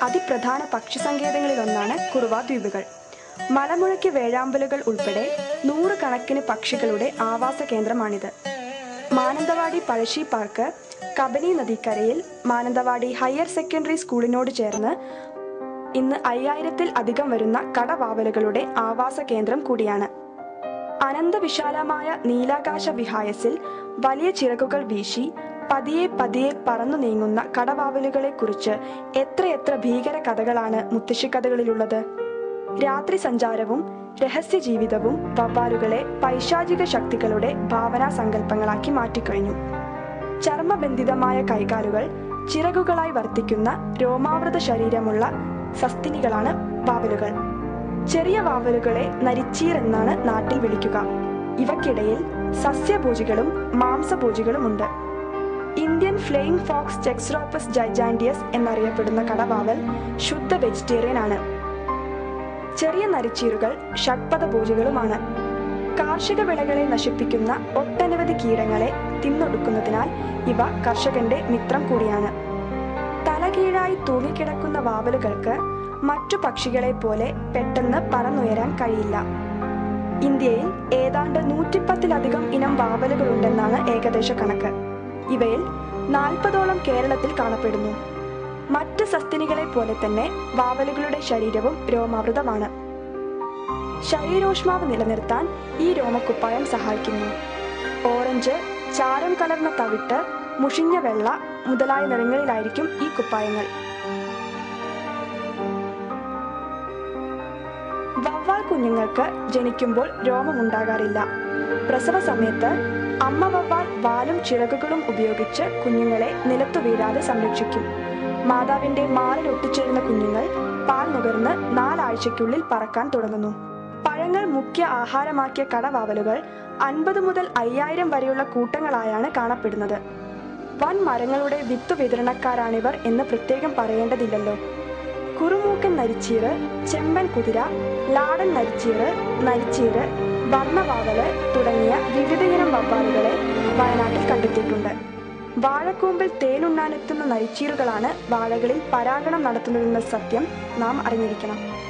അതിപ്രധാന പക്ഷിസങ്കേതങ്ങളിലൊന്നാണ് കുറുവ ദ്വീപുകൾ മലമുഴക്കി വേഴാമ്പലുകൾ ഉൾപ്പെടെ നൂറുകണക്കിന് പക്ഷികളുടെ ആവാസ കേന്ദ്രമാണിത് മാനന്തവാടി പഴശ്ശി പാർക്ക് കബനി നദിക്കരയിൽ മാനന്തവാടി ഹയർ സെക്കൻഡറി സ്കൂളിനോട് ചേർന്ന് ഇന്ന് അയ്യായിരത്തിൽ അധികം വരുന്ന കടവാവലുകളുടെ ആവാസ കേന്ദ്രം കൂടിയാണ് അനന്തവിശാലമായ നീലാകാശ വിഹായസിൽ വലിയ ചിറകുകൾ വീശി പതിയെ പതിയെ പറന്നു നീങ്ങുന്ന കടവാവലുകളെ കുറിച്ച് എത്രയെത്ര ഭീകര കഥകളാണ് മുത്തശ്ശിക്കഥകളിലുള്ളത് രാത്രി സഞ്ചാരവും രഹസ്യ ജീവിതവും വവ്വാലുകളെ പൈശാചിക ശക്തികളുടെ ഭാവനാ സങ്കല്പങ്ങളാക്കി മാറ്റിക്കഴിഞ്ഞു ചർമ്മബന്ധിതമായ കൈകാലുകൾ ചിറകുകളായി വർത്തിക്കുന്ന രോമാവൃത ശരീരമുള്ള സസ്തിനികളാണ് വാവലുകൾ ചെറിയ വാവലുകളെ നരിച്ചീർ എന്നാണ് നാട്ടിൽ വിളിക്കുക ഇവക്കിടയിൽ സസ്യഭോജികളും മാംസഭോജികളുമുണ്ട് ഇന്ത്യൻ ഫ്ലെയിങ് ഫോക്സ് ചെക്സ്റോപ്പസ് ജൈജാൻഡിയസ് എന്നറിയപ്പെടുന്ന കടവാവൽ ശുദ്ധ വെജിറ്റേറിയൻ ആണ് ചെറിയ നരിച്ചീറുകൾ ഷഡ്പദഭോജികളുമാണ് കാർഷിക വിളകളെ നശിപ്പിക്കുന്ന ഒട്ടനവധി കീടങ്ങളെ തിന്നൊടുക്കുന്നതിനാൽ ഇവ കർഷകന്റെ മിത്രം കൂടിയാണ് തലകീഴായി തൂങ്ങിക്കിടക്കുന്ന വാവലുകൾക്ക് മറ്റു പക്ഷികളെ പോലെ പെട്ടെന്ന് പറന്നുയരാൻ കഴിയില്ല ഇന്ത്യയിൽ ഏതാണ്ട് നൂറ്റിപ്പത്തിലധികം ഇനം വാവലുകളുണ്ടെന്നാണ് ഏകദേശ കണക്ക് ഇവയിൽ നാൽപ്പതോളം കേരളത്തിൽ കാണപ്പെടുന്നു മറ്റ് സസ്തിനികളെ പോലെ തന്നെ വാവലുകളുടെ ശരീരവും രോമാവൃതമാണ് ശരീരോഷ്മാവ് നിലനിർത്താൻ ഈ രോമക്കുപ്പായം സഹായിക്കുന്നു ഓറഞ്ച് ചാരം കലർന്ന തവിട്ട് മുഷിഞ്ഞ വെള്ള മുതലായ നിറങ്ങളിലായിരിക്കും ഈ കുപ്പായങ്ങൾ വവ്വാൽ കുഞ്ഞുങ്ങൾക്ക് ജനിക്കുമ്പോൾ രോമമുണ്ടാകാറില്ല പ്രസവ സമയത്ത് അമ്മ വവ്വാൽ വാലും ചിറകുകളും ഉപയോഗിച്ച് കുഞ്ഞുങ്ങളെ നിലത്തു വീഴാതെ സംരക്ഷിക്കും മാതാവിന്റെ മാറിൽ ഒട്ടിച്ചേരുന്ന കുഞ്ഞുങ്ങൾ പാൽ നുകർന്ന് നാലാഴ്ചയ്ക്കുള്ളിൽ പറക്കാൻ തുടങ്ങുന്നു പഴങ്ങൾ മുഖ്യ ആഹാരമാക്കിയ കടവാവലുകൾ അൻപത് മുതൽ അയ്യായിരം വരെയുള്ള കൂട്ടങ്ങളായാണ് കാണപ്പെടുന്നത് വൻ മരങ്ങളുടെ വിത്തു വിതരണക്കാരാണിവർ എന്ന് പ്രത്യേകം പറയേണ്ടതില്ലല്ലോ കുറുമൂക്കൻ നരിച്ചീറ് ചെമ്പൻ കുതിര ലാടൻ നരിച്ചീറ് നരിച്ചീറ് വർണ്ണവാവല് തുടങ്ങിയ വിവിധയിനം വവ്വാലുകളെ വയനാട്ടിൽ കണ്ടെത്തിയിട്ടുണ്ട് വാഴക്കൂമ്പിൽ തേനുണ്ണാനെത്തുന്ന നരിച്ചീറുകളാണ് വാഴകളിൽ പരാഗണം നടത്തുന്നതെന്ന സത്യം നാം അറിഞ്ഞിരിക്കണം